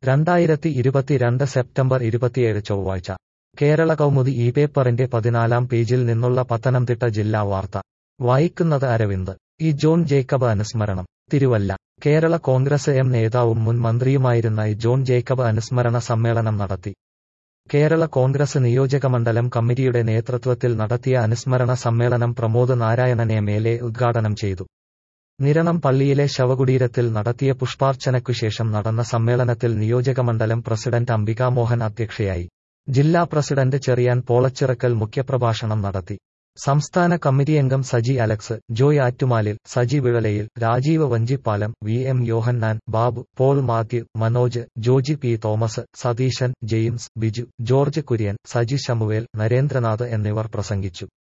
രണ്ടായിരത്തി ഇരുപത്തിരണ്ട് സെപ്റ്റംബർ ഇരുപത്തിയേഴ് ചൊവ്വാഴ്ച കേരള കൗമുദി ഈ പേപ്പറിന്റെ പതിനാലാം പേജിൽ നിന്നുള്ള പത്തനംതിട്ട ജില്ലാ വാർത്ത വായിക്കുന്നത് അരവിന്ദ് ഇ ജോൺ ജേക്കബ് അനുസ്മരണം തിരുവല്ല കേരള കോൺഗ്രസ് എം നേതാവും മുൻ മന്ത്രിയുമായിരുന്ന ഇ ജോൺ ജേക്കബ് അനുസ്മരണ സമ്മേളനം നടത്തി കേരള കോൺഗ്രസ് നിയോജകമണ്ഡലം കമ്മിറ്റിയുടെ നേതൃത്വത്തിൽ നടത്തിയ അനുസ്മരണ സമ്മേളനം Pramod Narayanan M L A ഉദ്ഘാടനം ചെയ്തു നിരണം പള്ളിയിലെ ശവകുടീരത്തിൽ നടത്തിയ പുഷ്പാർച്ചനയ്ക്കുശേഷം നടന്ന സമ്മേളനത്തിൽ നിയോജകമണ്ഡലം പ്രസിഡന്റ് അംബിക മോഹൻ അധ്യക്ഷയായി ജില്ലാ പ്രസിഡന്റ് ചെറിയാൻ പോളച്ചിറക്കൽ മുഖ്യപ്രഭാഷണം നടത്തി സംസ്ഥാന കമ്മിറ്റിയംഗം Saji Alex Joy Attumalil Saji Vizhalayil Rajeev Vanchippalam V M Yohannan Babu Paul Mathew Manoj Joji P Thomas Satheesan James Biju George Kurian Saji Shamuvel Narendranath എന്നിവർ പ്രസംഗിച്ചു